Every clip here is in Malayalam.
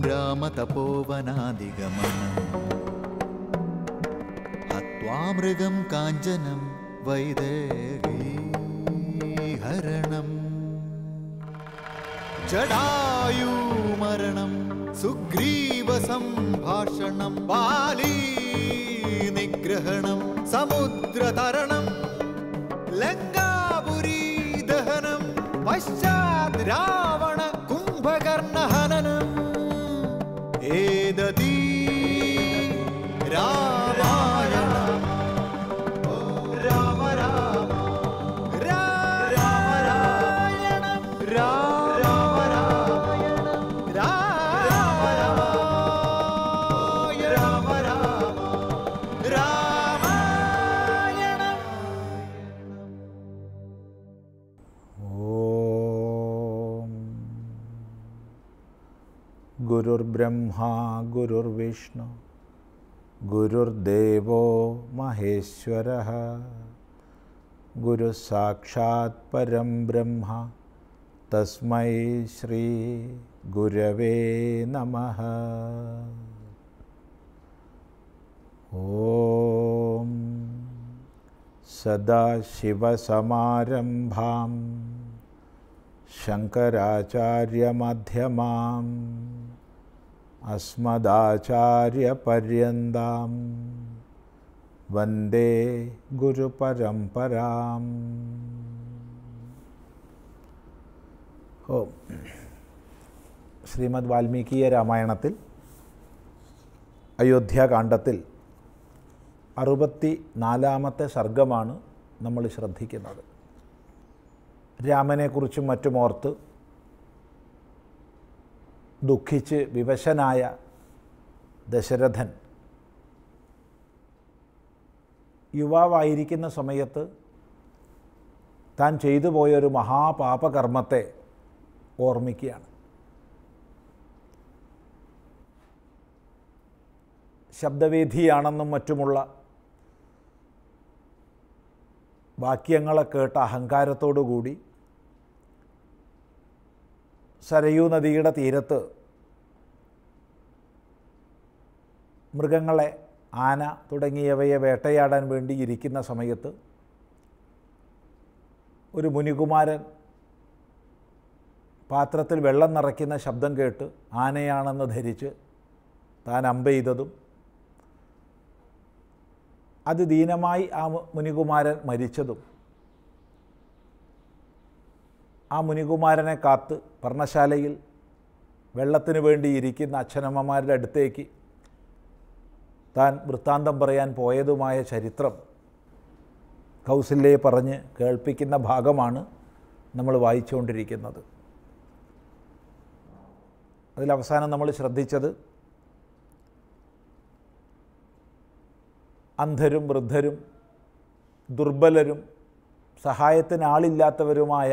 രാമതപോവനാദിഗമനം ഹത്വാ മൃഗം കാഞ്ചനം വൈദേഹീഹരണം ജടായൂമരണം സുഗ്രീവസംഭാഷണം ബാലീ നിഗ്രഹണം സമുദ്രതരണം ലങ്കാപുരീ ദഹനം പശ്ചാത് രാവണ കുംഭകർണഹനനം ഏതീ രാമായണ ഓ രാമ രാമ രാമായണം രാമ രാമായണം രാമ രാമ രാമ രാമായണം ഓം ഗുരുർബ്രഹ്മാ ഗുരുർവിഷ്ണു ഗുരുർദേവോ മഹേശ്വര ഗുരു സാക്ഷാത് പരം ബ്രഹ്മ തസ്മൈ ശ്രീ ഗുരവേ നമ ഓം സദാശിവസമാരംഭാം ശങ്കരാചാര്യമധ്യമാം അസ്മദാചാര്യപര്യന്താം വന്ദേ ഗുരുപരമ്പരാം ഓ ശ്രീമദ് വാൽമീകീയ രാമായണത്തിൽ അയോധ്യാകാന്ഡത്തിൽ അറുപത്തി നാലാമത്തെ സർഗമാണ് നമ്മൾ ശ്രദ്ധിക്കുന്നത് രാമനെക്കുറിച്ചും മറ്റുമോർത്ത് ദുഃഖിച്ച് വിവശനായ ദശരഥൻ യുവാവായിരിക്കുന്ന സമയത്ത് താൻ ചെയ്തു പോയൊരു മഹാപാപകർമ്മത്തെ ഓർമ്മിക്കുകയാണ് ശബ്ദവേദിയാണെന്നും മറ്റുമുള്ള വാക്യങ്ങളെ കേട്ട അഹങ്കാരത്തോടുകൂടി സരയൂ നദിയുടെ തീരത്ത് മൃഗങ്ങളെ ആന തുടങ്ങിയവയെ വേട്ടയാടാൻ വേണ്ടി ഇരിക്കുന്ന സമയത്ത് ഒരു മുനികുമാരൻ പാത്രത്തിൽ വെള്ളം നിറയ്ക്കുന്ന ശബ്ദം കേട്ട് ആനയാണെന്ന് ധരിച്ച് താൻ അമ്പെയ്തതും അതിദീനമായി ആ മു- മുനികുമാരൻ മരിച്ചതും ആ മുനികുമാരനെ കാത്ത് പർണശാലയിൽ വെള്ളത്തിന് വേണ്ടി ഇരിക്കുന്ന അച്ഛനമ്മമാരുടെ അടുത്തേക്ക് താൻ വൃത്താന്തം പറയാൻ പോയതുമായ ചരിത്രം കൗസല്യയെ പറഞ്ഞ് കേൾപ്പിക്കുന്ന ഭാഗമാണ് നമ്മൾ വായിച്ചുകൊണ്ടിരിക്കുന്നത് അതിലവസാനം നമ്മൾ ശ്രദ്ധിച്ചത് അന്ധരും വൃദ്ധരും ദുർബലരും സഹായത്തിന് ആളില്ലാത്തവരുമായ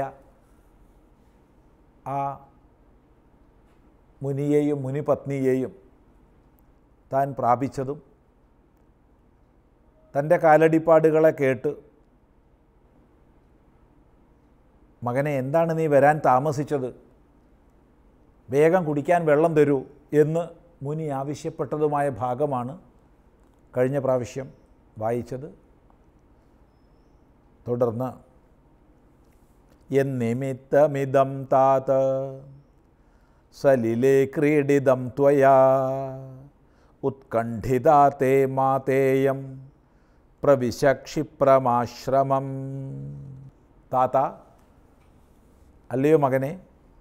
ആ മുനിയെയും മുനിപത്നിയെയും താൻ പ്രാപിച്ചതും തൻ്റെ കാലടിപ്പാടുകളെ കേട്ട് മകനെ എന്താണ് നീ വരാൻ താമസിച്ചത് വേഗം കുടിക്കാൻ വെള്ളം തരൂ എന്ന് മുനി ആവശ്യപ്പെട്ടതുമായ ഭാഗമാണ് കഴിഞ്ഞ പ്രാവശ്യം വായിച്ചത് തുടർന്ന് എന്നിമിത്തമിതം താത് സലിലേ ക്രീഡിതം ത്വയാ ഉത്കണ്ഠിതാ തേ മാതേയം പ്രവിശക്ഷിപ്രമാശ്രമം താത്ത അല്ലയോ മകനെ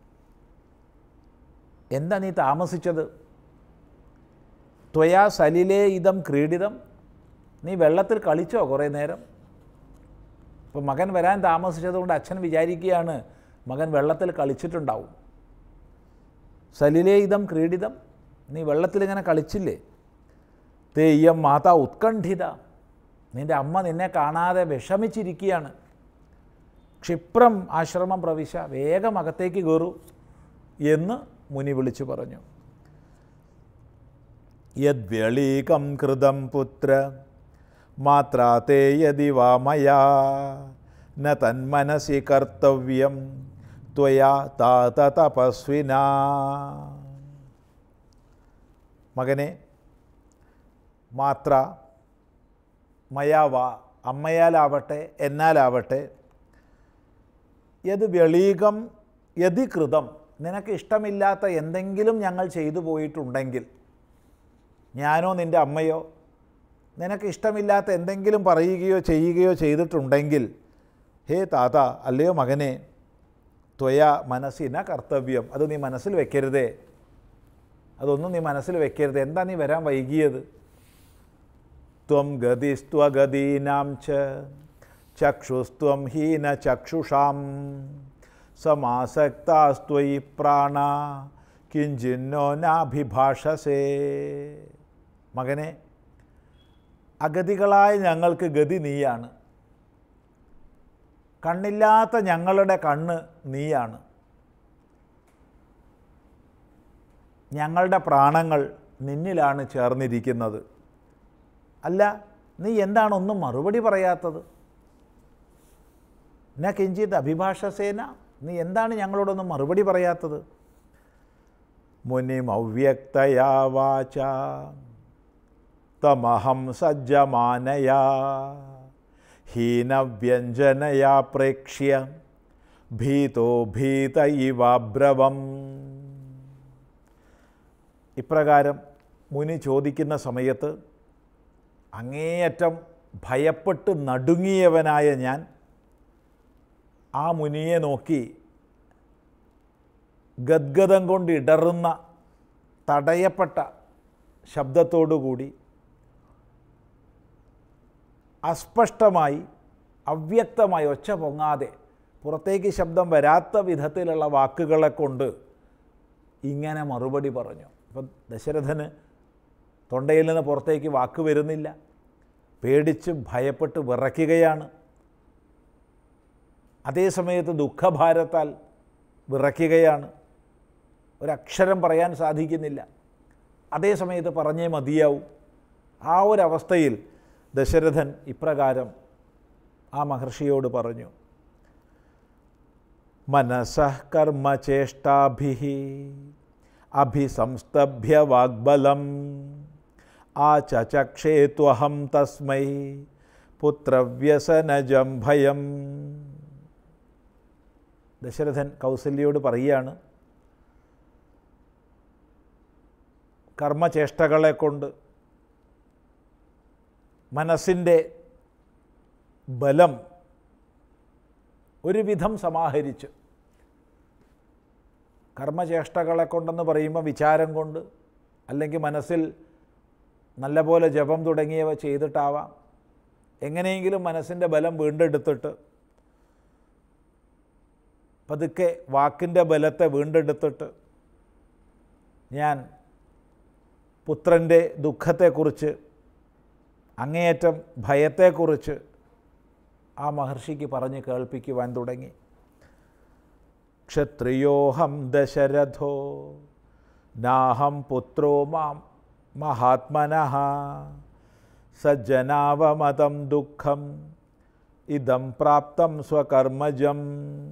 എന്താ നീ താമസിച്ചത് ത്വയാ സലിലേ ഇതം ക്രീഡിതം നീ വെള്ളത്തിൽ കളിച്ചോ കുറേ നേരം ഇപ്പോൾ മകൻ വരാൻ താമസിച്ചതുകൊണ്ട് അച്ഛൻ വിചാരിക്കുകയാണ് മകൻ വെള്ളത്തിൽ കളിച്ചിട്ടുണ്ടാവും സലിലേ ഇതം ക്രീഡിതം നീ വെള്ളത്തിലിങ്ങനെ കളിച്ചില്ലേ തെയ്യം മാതാ ഉത്കണ്ഠിത നിൻ്റെ അമ്മ നിന്നെ കാണാതെ വിഷമിച്ചിരിക്കുകയാണ് ക്ഷിപ്രം ആശ്രമം പ്രവിശ വേഗം അകത്തേക്ക് കയറൂ എന്ന് മുനി വിളിച്ചു പറഞ്ഞു യദ്വ്യളീകം കൃതം പുത്ര മാത്രാ തേ യതി വാ മയാ ന തന്മനസി കർത്തവ്യം ത്വയാ താത തപസ്വിനാ മകനെ മാത്ര മയാവ അമ്മയാലാവട്ടെ എന്നാലാവട്ടെ യത് വെളീകം യതി കൃതം നിനക്ക് ഇഷ്ടമില്ലാത്ത എന്തെങ്കിലും ഞങ്ങൾ ചെയ്തു പോയിട്ടുണ്ടെങ്കിൽ ഞാനോ നിൻ്റെ അമ്മയോ നിനക്ക് ഇഷ്ടമില്ലാത്ത എന്തെങ്കിലും പറയുകയോ ചെയ്യുകയോ ചെയ്തിട്ടുണ്ടെങ്കിൽ ഹേ താത അല്ലയോ മകനെ ത്വയ മനസ്സിന കർത്തവ്യം അത് നീ മനസ്സിൽ വെക്കരുതേ അതൊന്നും നീ മനസ്സിൽ വെക്കരുത് എന്താ നീ വരാൻ വൈകിയത് ത്വം ഗതിസ്ത്വഗതീനാം ച ചക്ഷുസ്ത്വം ഹീന ചക്ഷുഷാം സമാസക്താസ്ത്വയി പ്രാണ കിഞ്ചിന്നോ നാഭിഭാഷസേ മകനെ അഗതികളായ ഞങ്ങൾക്ക് ഗതി നീയാണ് കണ്ണില്ലാത്ത ഞങ്ങളുടെ കണ്ണ് നീയാണ് ഞങ്ങളുടെ പ്രാണങ്ങൾ നിന്നിലാണ് ചേർന്നിരിക്കുന്നത് അല്ല നീ എന്താണ് ഒന്നും മറുപടി പറയാത്തത് ന കിഞ്ചിത് അഭിഭാഷസേന നീ എന്താണ് ഞങ്ങളോടൊന്നും മറുപടി പറയാത്തത് മുനിം അവ്യക്തയാ വാച തമഹം സജ്ജമാനയാ ഹീനവ്യഞ്ജനയാ പ്രേക്ഷ്യ ഭീതോ ഭീത ഇവാബ്രവം ഇപ്രകാരം മുനി ചോദിക്കുന്ന സമയത്ത് അങ്ങേയറ്റം ഭയപ്പെട്ട് നടുങ്ങിയവനായ ഞാൻ ആ മുനിയെ നോക്കി ഗദ്ഗതം കൊണ്ട് ഇടറുന്ന തടയപ്പെട്ട ശബ്ദത്തോടുകൂടി അസ്പഷ്ടമായി അവ്യക്തമായി ഒച്ച പൊങ്ങാതെ പുറത്തേക്ക് ശബ്ദം വരാത്ത വിധത്തിലുള്ള വാക്കുകളെ കൊണ്ട് ഇങ്ങനെ മറുപടി പറഞ്ഞു അപ്പം ദശരഥന് തൊണ്ടയിൽ നിന്ന് പുറത്തേക്ക് വാക്ക് വരുന്നില്ല പേടിച്ച് ഭയപ്പെട്ട് വിറയ്ക്കുകയാണ് അതേ സമയത്ത് ദുഃഖഭാരത്താൽ വിറയ്ക്കുകയാണ് ഒരക്ഷരം പറയാൻ സാധിക്കുന്നില്ല അതേ സമയത്ത് പറഞ്ഞേ മതിയാവും ആ ഒരവസ്ഥയിൽ ദശരഥൻ ഇപ്രകാരം ആ മഹർഷിയോട് പറഞ്ഞു മനസഃ കർമ്മചേഷ്ടാഭി അഭിസംസ്തഭ്യ വാഗ്ബലം ആ ചചക്ഷേത്വഹം തസ്മൈ പുത്രവ്യസനജം ഭയം ദശരഥൻ കൗസല്യയോട് പറയുകയാണ് കർമ്മചേഷ്ടകളെ കൊണ്ട് മനസ്സിൻ്റെ ബലം ഒരുവിധം സമാഹരിച്ച് കർമ്മചേഷ്ടകളെ കൊണ്ടെന്ന് പറയുമ്പോൾ വിചാരം കൊണ്ട് അല്ലെങ്കിൽ മനസ്സിൽ നല്ലപോലെ ജപം തുടങ്ങിയവ ചെയ്തിട്ടാവാം എങ്ങനെയെങ്കിലും മനസ്സിൻ്റെ ബലം വീണ്ടെടുത്തിട്ട് പതുക്കെ വാക്കിൻ്റെ ബലത്തെ വീണ്ടെടുത്തിട്ട് ഞാൻ പുത്രൻ്റെ ദുഃഖത്തെക്കുറിച്ച് അങ്ങേയറ്റം ഭയത്തെക്കുറിച്ച് ആ മഹർഷിക്ക് പറഞ്ഞ് കേൾപ്പിക്കുവാൻ തുടങ്ങി ക്ഷത്രിയോഹം ദശരഥോ നാഹം പുത്രോ മാം മഹാത്മനഃ സജ്ജനാവമതം ദുഃഖം ഇതം പ്രാപ്തം സ്വകർമ്മജം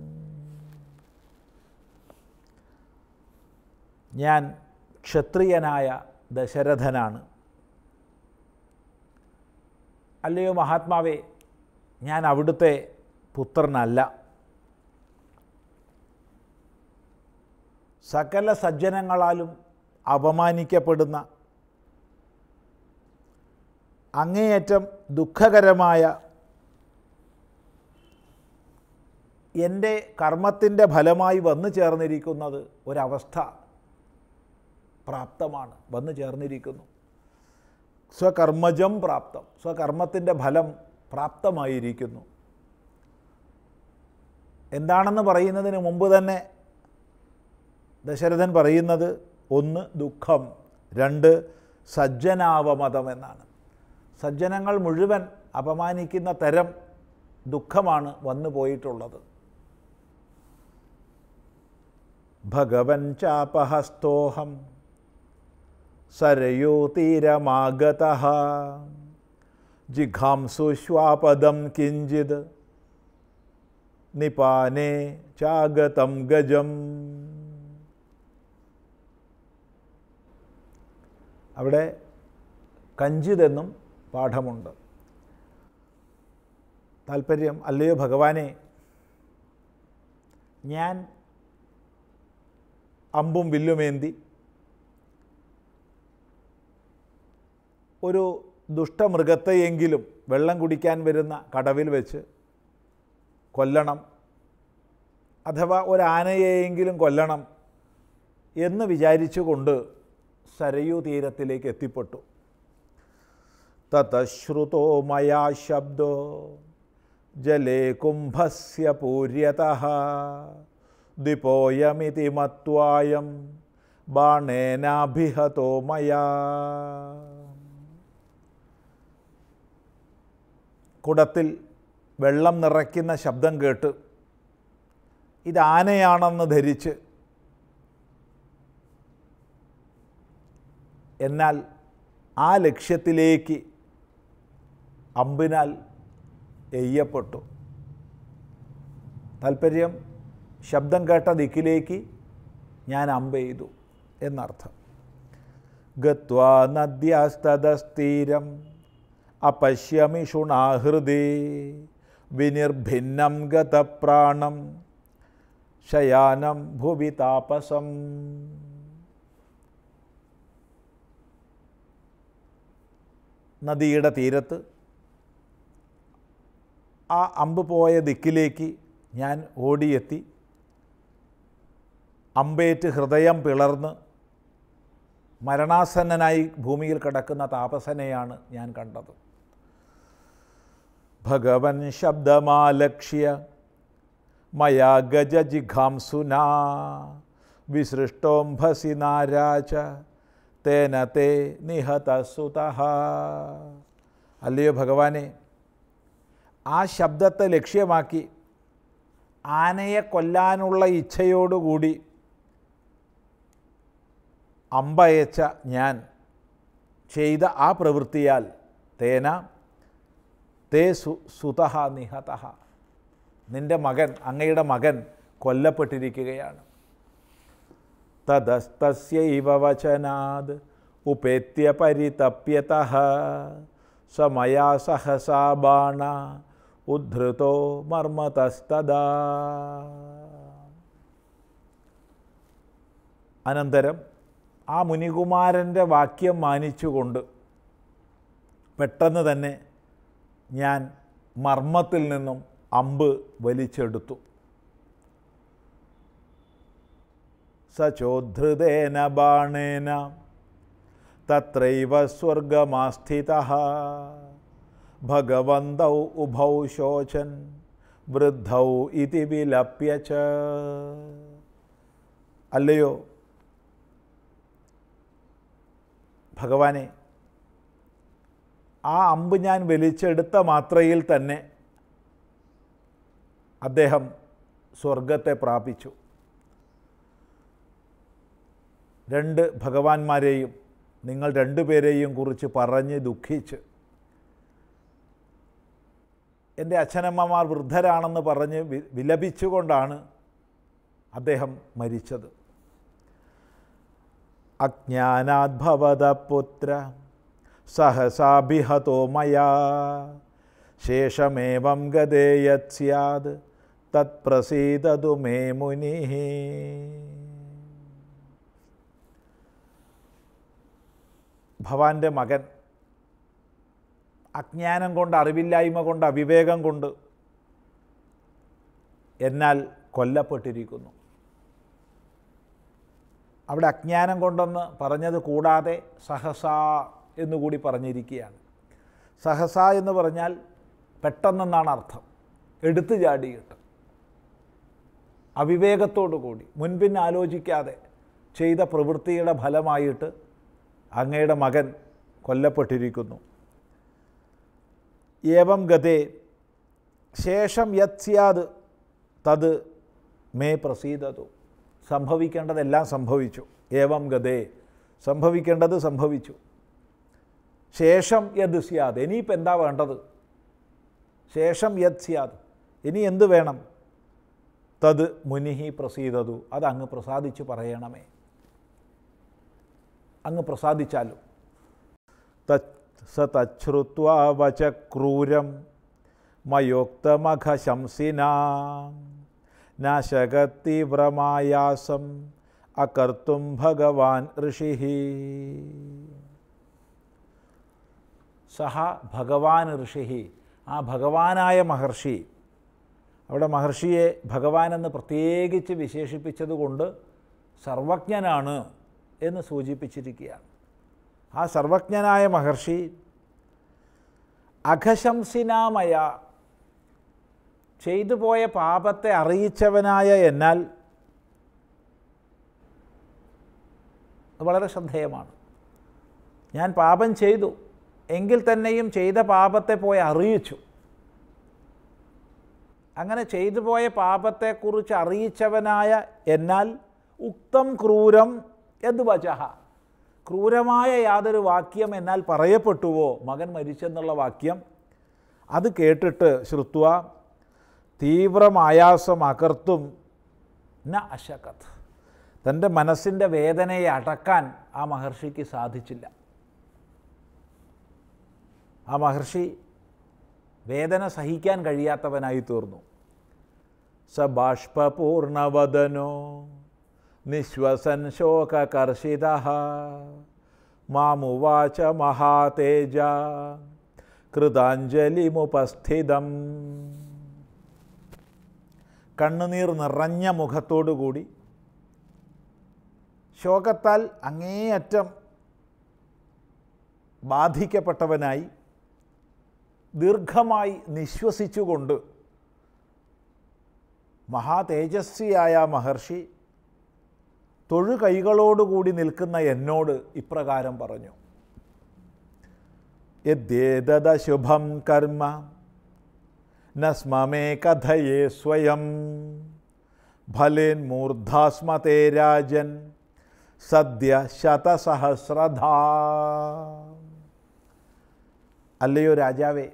ഞാൻ ക്ഷത്രിയനായ ദശരഥനാണ് അല്ലയോ മഹാത്മാവേ ഞാൻ അവിടുത്തെ പുത്രനല്ല സകല സജ്ജനങ്ങളാലും അപമാനിക്കപ്പെടുന്ന അങ്ങേയറ്റം ദുഃഖകരമായ എൻ്റെ കർമ്മത്തിൻ്റെ ഫലമായി വന്നു ചേർന്നിരിക്കുന്നത് ഒരവസ്ഥ പ്രാപ്തമാണ് വന്നു ചേർന്നിരിക്കുന്നു സ്വകർമ്മജം പ്രാപ്തം സ്വകർമ്മത്തിൻ്റെ ഫലം പ്രാപ്തമായിരിക്കുന്നു എന്താണെന്ന് പറയുന്നതിന് മുമ്പ് തന്നെ ദശരഥൻ പറയുന്നത് ഒന്ന് ദുഃഖം രണ്ട് സജ്ജനാവമതം എന്നാണ് സജ്ജനങ്ങൾ മുഴുവൻ അപമാനിക്കുന്ന തരം ദുഃഖമാണ് വന്നു പോയിട്ടുള്ളത് ഭഗവൻ ചാപഹസ്തോഹം സരയോ തീരമാഗത ജിഘാംസുശ്വാപദം കിഞ്ചിത് നിപാനെ ചാഗതം ഗജം അവിടെ കഞ്ചിതെന്നും പാഠമുണ്ട് താല്പര്യം അല്ലയോ ഭഗവാനെ ഞാൻ അമ്പും വില്ലുമേന്തി ഒരു ദുഷ്ടമൃഗത്തെയെങ്കിലും വെള്ളം കുടിക്കാൻ വരുന്ന കടവിൽ വെച്ച് കൊല്ലണം അഥവാ ഒരാനയെയെങ്കിലും കൊല്ലണം എന്ന് വിചാരിച്ചുകൊണ്ട് സരയൂ തീരത്തിലേക്ക് എത്തിപ്പെട്ടു തതശ്രുതോ മയാ ശബ്ദോ ജലേ കുംഭസ്യ പൂര്യത ദിപോയമിതി മത്വായം ബാണേനാഭിഹതോ മയാ കുടത്തിൽ വെള്ളം നിറയ്ക്കുന്ന ശബ്ദം കേട്ട് ഇത് ആനയാണെന്ന് ധരിച്ച് എന്നാൽ ആ ലക്ഷ്യത്തിലേക്ക് അമ്പിനാൽ എയ്യപ്പെട്ടു താല്പര്യം ശബ്ദം കേട്ട ദിക്കിലേക്ക് ഞാൻ അമ്പെയ്തു എന്നർത്ഥം ഗത്വാ നദ്യാസ്തതസ്ഥീരം അപശ്യമിഷുണാഹൃദേ വിനിർഭിന്നം ഗതപ്രാണം ശയാനം ഭുവി താപസം നദിയുടെ തീരത്ത് ആ അമ്പ് പോയ ദിക്കിലേക്ക് ഞാൻ ഓടിയെത്തി അമ്പേറ്റ് ഹൃദയം പിളർന്ന് മരണാസന്നനായി ഭൂമിയിൽ കിടക്കുന്ന താപസനെയാണ് ഞാൻ കണ്ടത് ഭഗവൻ ശബ്ദമാലക്ഷ്യ മയാ ഗജജിഘാംസുനാ വിസൃഷ്ടോംഭസി നാരാച തേന തേ നിഹതസുത അല്ലയോ ഭഗവാനെ ആ ശബ്ദത്തെ ലക്ഷ്യമാക്കി ആനയെ കൊല്ലാനുള്ള ഇച്ഛയോടുകൂടി അമ്പയച്ച ഞാൻ ചെയ്ത ആ പ്രവൃത്തിയാൽ തേന തേ സു സുതഹ നിഹത നിൻ്റെ മകൻ അങ്ങയുടെ മകൻ കൊല്ലപ്പെട്ടിരിക്കുകയാണ് തതസ്തസ്യൈവ വചനാത് ഉപേത്യ പരിതപ്യത സമയാ സഹസാ ബാണ ഉദ്ധൃതോ മർമ്മതസ്തദാ അനന്തരം ആ മുനികുമാരൻ്റെ വാക്യം മാനിച്ചുകൊണ്ട് പെട്ടെന്ന് തന്നെ ഞാൻ മർമ്മത്തിൽ നിന്നും അമ്പ് വലിച്ചെടുത്തു സചോദ്ധൃതേന ബാണേന തത്രൈവ സ്വർഗമാസ്ഥിത ഭഗവന്തൗ ഉഭൗ ശോചൻ വൃദ്ധൗ ഇതി വിലപ്യ ച അല്ലയോ ഭഗവാനെ ആ അമ്പ് ഞാൻ വലിച്ചെടുത്ത മാത്രയിൽ തന്നെ അദ്ദേഹം സ്വർഗത്തെ പ്രാപിച്ചു രണ്ട് ഭഗവാന്മാരെയും നിങ്ങൾ രണ്ടുപേരെയും കുറിച്ച് പറഞ്ഞ് ദുഃഖിച്ച് എൻ്റെ അച്ഛനമ്മമാർ വൃദ്ധരാണെന്ന് പറഞ്ഞ് വി വിലപിച്ചുകൊണ്ടാണ് അദ്ദേഹം മരിച്ചത് അജ്ഞാനാദ്ഭവത പുത്ര സഹസാഭിഹതോ മയാ ശേഷമേവം ഗതേയത് സ്യാത് തത്പ്രസീദതു മേ മുനി ഭവാന്റെ മകൻ അജ്ഞാനം കൊണ്ട് അറിവില്ലായ്മ കൊണ്ട് അവിവേകം കൊണ്ട് എന്നാൽ കൊല്ലപ്പെട്ടിരിക്കുന്നു അവിടെ അജ്ഞാനം കൊണ്ടെന്ന് പറഞ്ഞത് കൂടാതെ സഹസ എന്നുകൂടി പറഞ്ഞിരിക്കുകയാണ് സഹസ എന്ന് പറഞ്ഞാൽ പെട്ടെന്നെന്നാണ് അർത്ഥം എടുത്തു ചാടിയിട്ട് അവിവേകത്തോടു കൂടി മുൻപിൻ ആലോചിക്കാതെ ചെയ്ത പ്രവൃത്തിയുടെ ഫലമായിട്ട് അങ്ങയുടെ മകൻ കൊല്ലപ്പെട്ടിരിക്കുന്നു ഏവം ഗതേ ശേഷം യത് സ്യാത് തത് മേ പ്രസീദതു സംഭവിക്കേണ്ടതെല്ലാം സംഭവിച്ചു ഏവം ഗതേ സംഭവിക്കേണ്ടത് സംഭവിച്ചു ശേഷം യത് സ്യാത് ഇനിയിപ്പോൾ എന്താ വേണ്ടത് ശേഷം യത് സ്യാത് ഇനി എന്ത് വേണം തത് മുനിഹി പ്രസീദതു അത് അങ്ങ് പ്രസാദിച്ച് പറയണമേ അങ്ങ് പ്രസാദിച്ചാലും തത് സ തച്ഛ്രുത്വാ വച ക്രൂരം മയോക്തമഘശംസിനാ നാശകത്തീവ്രമായാസം അകർത്തും ഭഗവാൻ ഋഷി സഹ ഭഗവാൻ ഋഷി ആ ഭഗവാനായ മഹർഷി അവിടെ മഹർഷിയെ ഭഗവാൻ എന്ന് പ്രത്യേകിച്ച് വിശേഷിപ്പിച്ചതുകൊണ്ട് സർവജ്ഞനാണ് എന്ന് സൂചിപ്പിച്ചിരിക്കുകയാണ് ആ സർവജ്ഞനായ മഹർഷി അഘശംസിനാമയ ചെയ്തു പോയ പാപത്തെ അറിയിച്ചവനായ എന്നാൽ അത് വളരെ ശ്രദ്ധേയമാണ് ഞാൻ പാപം ചെയ്തു എങ്കിൽ തന്നെയും ചെയ്ത പാപത്തെ പോയി അറിയിച്ചു അങ്ങനെ ചെയ്തു പോയ പാപത്തെക്കുറിച്ച് അറിയിച്ചവനായ എന്നാൽ ഉക്തം ക്രൂരം എന്ത് വചഹ ക്രൂരമായ യാതൊരു വാക്യം എന്നാൽ പറയപ്പെട്ടുവോ മകൻ മരിച്ചെന്നുള്ള വാക്യം അത് കേട്ടിട്ട് ശ്രുത്വ തീവ്രമായാസം അകർത്തും ന അശകത്ത് തൻ്റെ മനസ്സിൻ്റെ വേദനയെ അടക്കാൻ ആ മഹർഷിക്ക് സാധിച്ചില്ല ആ മഹർഷി വേദന സഹിക്കാൻ കഴിയാത്തവനായി തീർന്നു സ ബാഷ്പൂർണവദനോ നിശ്വസൻ ശോകകർഷിത മാമുവാച മഹാതേജ കൃതാഞ്ജലിമുപസ്ഥിതം കണ്ണുനീർ നിറഞ്ഞ മുഖത്തോടുകൂടി ശോകത്താൽ അങ്ങേയറ്റം ബാധിക്കപ്പെട്ടവനായി ദീർഘമായി നിശ്വസിച്ചുകൊണ്ട് മഹാതേജസ്വിയായ മഹർഷി തൊഴു കൈകളോടുകൂടി നിൽക്കുന്ന എന്നോട് ഇപ്രകാരം പറഞ്ഞു യദ്യേതദ ശുഭം കർമ്മ നസ്മമേ കഥയേ സ്വയം ഫലേൻ മൂർധാസ്മതേ രാജൻ സദ്യ ശതസഹസ്രധാ അല്ലയോ രാജാവേ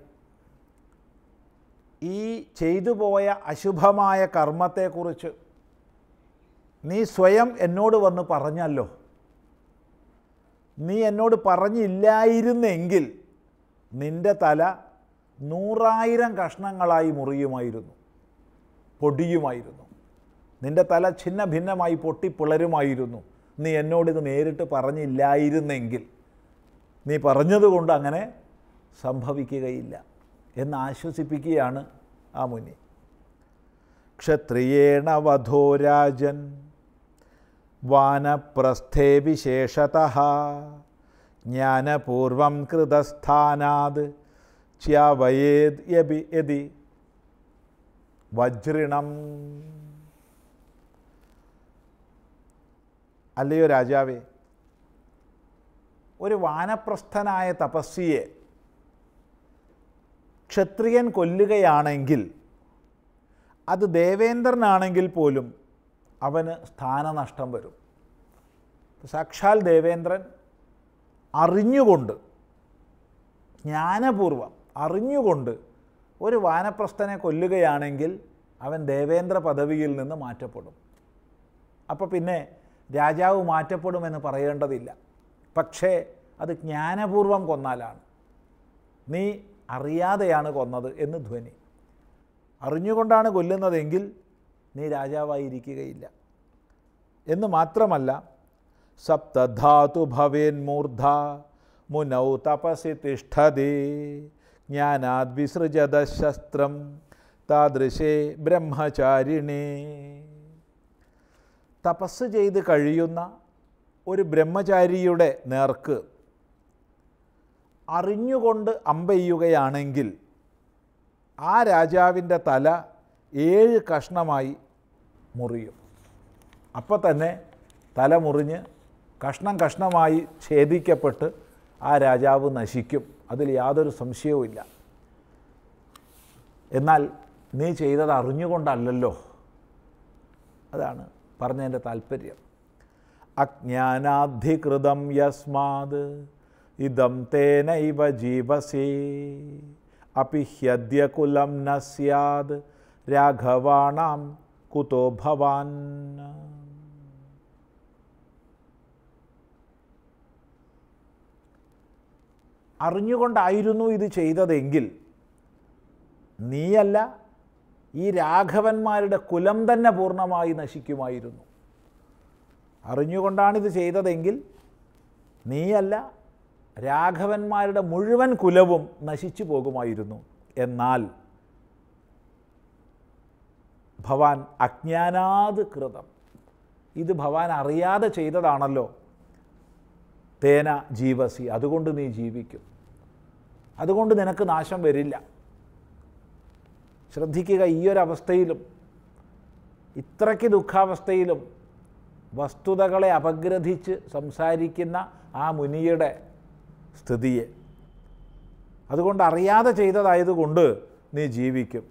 ഈ ചെയ്തു പോയ അശുഭമായ കർമ്മത്തെക്കുറിച്ച് നീ സ്വയം എന്നോട് വന്ന് പറഞ്ഞല്ലോ നീ എന്നോട് പറഞ്ഞില്ലായിരുന്നെങ്കിൽ നിൻ്റെ തല നൂറായിരം കഷ്ണങ്ങളായി മുറിയുമായിരുന്നു പൊടിയുമായിരുന്നു നിൻ്റെ തല ഛിന്ന ഭിന്നമായി പൊട്ടിപ്പിളരുമായിരുന്നു നീ എന്നോടിത് നേരിട്ട് പറഞ്ഞില്ലായിരുന്നെങ്കിൽ നീ പറഞ്ഞതുകൊണ്ട് അങ്ങനെ സംഭവിക്കുകയില്ല എന്ന് ആശ്വസിപ്പിക്കുകയാണ് ആ മുനി ക്ഷത്രിയേണ വധോരാജൻ വാനപ്രസ്ഥേ വിശേഷത ജ്ഞാനപൂർവം കൃതസ്ഥാനാത് ച്യാവയേത് യബി യതി വജ്രിണം അല്ലയോ രാജാവേ ഒരു വാനപ്രസ്ഥനായ തപസ്വിയെ ക്ഷത്രിയൻ കൊല്ലുകയാണെങ്കിൽ അത് ദേവേന്ദ്രനാണെങ്കിൽ പോലും അവന് സ്ഥാനനഷ്ടം വരും സാക്ഷാൽ ദേവേന്ദ്രൻ അറിഞ്ഞുകൊണ്ട് ജ്ഞാനപൂർവം അറിഞ്ഞുകൊണ്ട് ഒരു വാനപ്രസ്ഥനെ കൊല്ലുകയാണെങ്കിൽ അവൻ ദേവേന്ദ്ര പദവിയിൽ നിന്ന് മാറ്റപ്പെടും അപ്പോൾ പിന്നെ രാജാവ് മാറ്റപ്പെടുമെന്ന് പറയേണ്ടതില്ല പക്ഷേ അത് ജ്ഞാനപൂർവം കൊന്നാലാണ് നീ അറിയാതെയാണ് കൊന്നത് എന്ന് ധ്വനി അറിഞ്ഞുകൊണ്ടാണ് കൊല്ലുന്നതെങ്കിൽ നീ രാജാവായിരിക്കുകയില്ല എന്ന് മാത്രമല്ല സപ്തധാതു ഭവേൻ മൂർധ മുനൗ തപസി തിഷ്ഠതി ജ്ഞാനാദ് വിസൃജത ശസ്ത്രം താദൃശേ ബ്രഹ്മചാരിണി തപസ് ചെയ്ത് കഴിയുന്ന ഒരു ബ്രഹ്മചാരിയുടെ നേർക്ക് അറിഞ്ഞുകൊണ്ട് അമ്പെയ്യുകയാണെങ്കിൽ ആ രാജാവിൻ്റെ തല ഏഴ് കഷ്ണമായി മുറിയും അപ്പോൾ തന്നെ തല മുറിഞ്ഞ് കഷ്ണം കഷ്ണമായി ഛേദിക്കപ്പെട്ട് ആ രാജാവ് നശിക്കും അതിൽ യാതൊരു സംശയവുമില്ല എന്നാൽ നീ ചെയ്തത് അറിഞ്ഞുകൊണ്ടല്ലല്ലോ അതാണ് പറഞ്ഞതിൻ്റെ താല്പര്യം അജ്ഞാനാധികൃതം യസ്മാത് ഇതം തേനൈവ ജീവസി അപി ഹ്യദ്യ കുലം ന സ്യാദ് രാഘവാണാം കുതോ ഭവാൻ അറിഞ്ഞുകൊണ്ടായിരുന്നു ഇത് ചെയ്തതെങ്കിൽ നീയല്ല ഈ രാഘവന്മാരുടെ കുലം തന്നെ പൂർണ്ണമായി നശിക്കുമായിരുന്നു അറിഞ്ഞുകൊണ്ടാണിത് ചെയ്തതെങ്കിൽ നീയല്ല രാഘവന്മാരുടെ മുഴുവൻ കുലവും നശിച്ചു പോകുമായിരുന്നു എന്നാൽ ഭവാൻ അജ്ഞാനാത് കൃതം ഇത് ഭവാൻ അറിയാതെ ചെയ്തതാണല്ലോ തേന ജീവസി അതുകൊണ്ട് നീ ജീവിക്കും അതുകൊണ്ട് നിനക്ക് നാശം വരില്ല ശ്രദ്ധിക്കുക ഈ ഒരു അവസ്ഥയിലും ഇത്രയ്ക്ക് ദുഃഖാവസ്ഥയിലും വസ്തുതകളെ അപഗ്രഥിച്ച് സംസാരിക്കുന്ന ആ മുനിയുടെ സ്ഥിതിയെ അതുകൊണ്ട് അറിയാതെ ചെയ്തതായതുകൊണ്ട് നീ ജീവിക്കും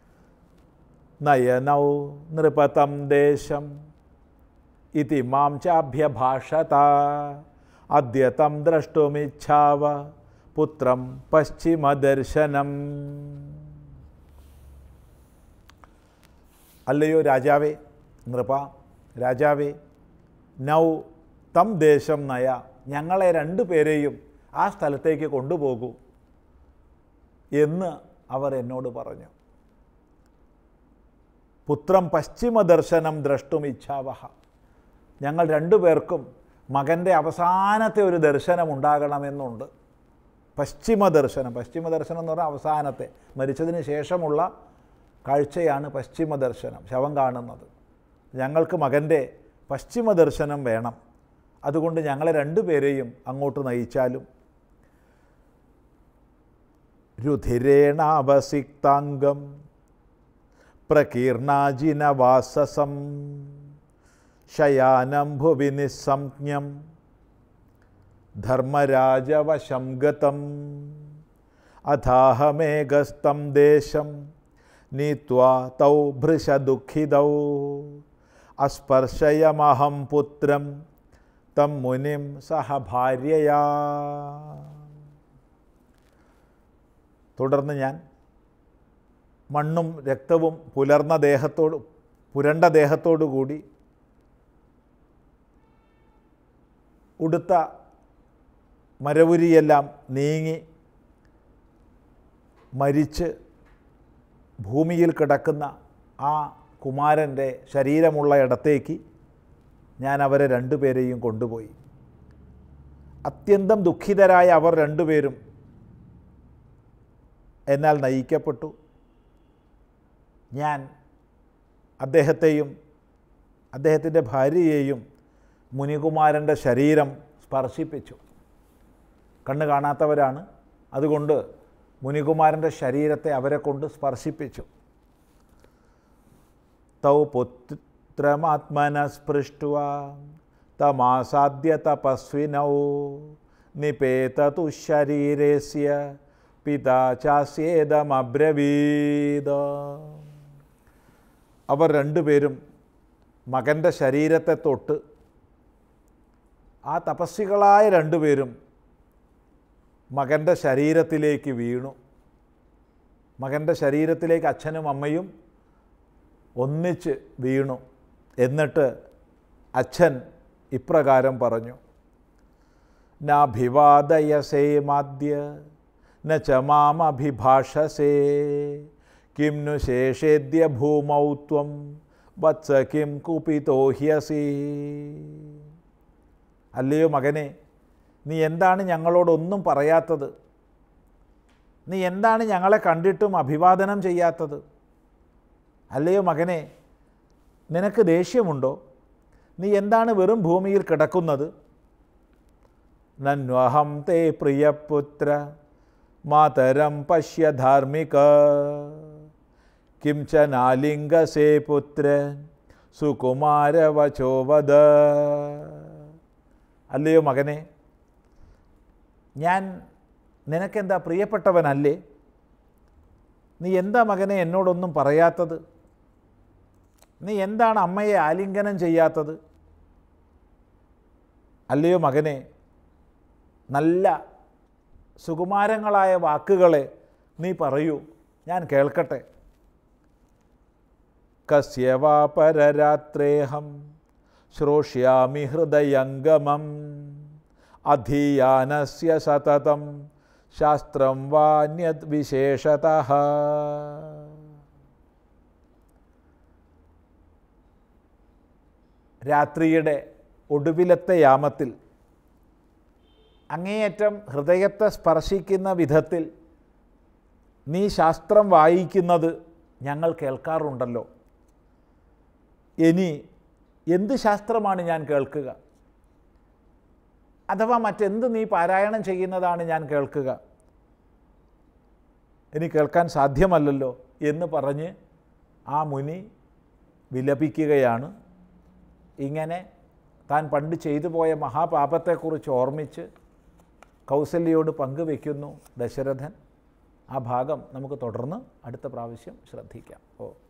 നയനൗ നൃപതം ദേശം ഇതി മാം ചാഭ്യഭാഷത അദ്യതം ദ്രഷ്ടുമിച്ഛാവ പുത്രം പശ്ചിമദർശനം അല്ലയോ രാജാവേ നൃപ രാജാവേ നൗ തം ദേശം നയ ഞങ്ങളെ രണ്ടു പേരെയും ആ സ്ഥലത്തേക്ക് കൊണ്ടുപോകൂ എന്ന് അവർ എന്നോട് പറഞ്ഞു പുത്രം പശ്ചിമദർശനം ദ്രഷ്ടും ഇച്ഛാവഹ ഞങ്ങൾ രണ്ടുപേർക്കും മകൻ്റെ അവസാനത്തെ ഒരു ദർശനം ഉണ്ടാകണമെന്നുണ്ട് പശ്ചിമ ദർശനം പശ്ചിമ ദർശനം എന്ന് പറഞ്ഞാൽ അവസാനത്തെ മരിച്ചതിന് ശേഷമുള്ള കാഴ്ചയാണ് പശ്ചിമ ദർശനം ശവം കാണുന്നത് ഞങ്ങൾക്ക് മകൻ്റെ പശ്ചിമ ദർശനം വേണം അതുകൊണ്ട് ഞങ്ങളെ രണ്ടുപേരെയും അങ്ങോട്ട് നയിച്ചാലും രുധിരേണാവസിക്താംഗം പ്രകീർണാജിനവാസസം ശയാനം ഭുവി നിസ്സംജ്ഞം ധർമ്മരാജവശം ഗതം അഥാഹമേകസ്തം ദേശം നീത്വാ തൗ ഭൃശദുഃഖിതൗ അസ്പർശയമഹം പുത്രം തം മുനിം സഹ ഭാര്യയാ തുടർന്ന് ഞാൻ മണ്ണും രക്തവും പുലർന്ന ദേഹത്തോട് പുരണ്ട ദേഹത്തോടു കൂടി ഉടുത്ത മരവുരിയെല്ലാം നീങ്ങി മരിച്ച് ഭൂമിയിൽ കിടക്കുന്ന ആ കുമാരൻ്റെ ശരീരമുള്ള ഇടത്തേക്ക് ഞാൻ അവരെ രണ്ടുപേരെയും കൊണ്ടുപോയി അത്യന്തം ദുഃഖിതരായ അവർ രണ്ടുപേരും എന്നാൽ നയിക്കപ്പെട്ടു ഞാൻ അദ്ദേഹത്തെയും അദ്ദേഹത്തിൻ്റെ ഭാര്യയെയും മുനികുമാരൻ്റെ ശരീരം സ്പർശിപ്പിച്ചു കണ്ണ് കാണാത്തവരാണ് അതുകൊണ്ട് മുനികുമാരൻ്റെ ശരീരത്തെ അവരെ കൊണ്ട് സ്പർശിപ്പിച്ചു തൗ പുത്രമാത്മന സ്പൃഷ്ടുവ തമാസാദ്യ തപസ്വിനൗ നിപേതതു ശരീരസ്യ പിതാ ചാസ്യേതമബ്രവീത് അവർ രണ്ടുപേരും മകൻ്റെ ശരീരത്തെ തൊട്ട് ആ തപസ്വികളായ രണ്ടുപേരും മകൻ്റെ ശരീരത്തിലേക്ക് വീണു മകൻ്റെ ശരീരത്തിലേക്ക് അച്ഛനും അമ്മയും ഒന്നിച്ച് വീണു എന്നിട്ട് അച്ഛൻ ഇപ്രകാരം പറഞ്ഞു നാഭിവാദയസേ മാദ്യ ന ച മാമഭിഭാഷസേ കിം നു ശേഷേദ്യ ഭൂമൗ ത്വം വത്സ കിം കുപിതോ ഹ്യസി അല്ലയോ മകനെ നീ എന്താണ് ഞങ്ങളോടൊന്നും പറയാത്തത് നീ എന്താണ് ഞങ്ങളെ കണ്ടിട്ടും അഭിവാദനം ചെയ്യാത്തത് അല്ലയോ മകനെ നിനക്ക് ദേഷ്യമുണ്ടോ നീ എന്താണ് വെറും ഭൂമിയിൽ കിടക്കുന്നത് നന്വഹം തേ പ്രിയപുത്ര മാതരം പശ്യ ധാർമ്മിക കിം ച നാലിംഗസേ പുത്ര സുകുമാരവചോവദ അല്ലയോ മകനെ ഞാൻ നിനക്കെന്താ പ്രിയപ്പെട്ടവനല്ലേ നീ എന്താ മകനെ എന്നോടൊന്നും പറയാത്തത് നീ എന്താണ് അമ്മയെ ആലിംഗനം ചെയ്യാത്തത് അല്ലയോ മകനെ നല്ല സുകുമാരങ്ങളായ വാക്കുകളെ നീ പറയൂ ഞാൻ കേൾക്കട്ടെ കസ്യവാ പരരാത്രേഹം ശ്രോഷ്യാമി ഹൃദയംഗമം അധീയാനസ്യ സതതം ശാസ്ത്രം വാന്യത് വിശേഷത രാത്രിയുടെ ഒടുവിലത്തെ യാമത്തിൽ അങ്ങേയറ്റം ഹൃദയത്തെ സ്പർശിക്കുന്ന വിധത്തിൽ നീ ശാസ്ത്രം വായിക്കുന്നത് ഞങ്ങൾ കേൾക്കാറുണ്ടല്ലോ ഇനി എന്ത് ശാസ്ത്രമാണ് ഞാൻ കേൾക്കുക അഥവാ മറ്റെന്ത് നീ പാരായണം ചെയ്യുന്നതാണ് ഞാൻ കേൾക്കുക ഇനി കേൾക്കാൻ സാധ്യമല്ലല്ലോ എന്ന് പറഞ്ഞ് ആ മുനി വിലപിക്കുകയാണ് ഇങ്ങനെ താൻ പണ്ട് ചെയ്തു പോയ മഹാപാപത്തെക്കുറിച്ച് ഓർമ്മിച്ച് കൗസല്യയോട് പങ്കുവെക്കുന്നു ദശരഥൻ ആ ഭാഗം നമുക്ക് തുടർന്ന് അടുത്ത പ്രാവശ്യം ശ്രദ്ധിക്കാം ഓ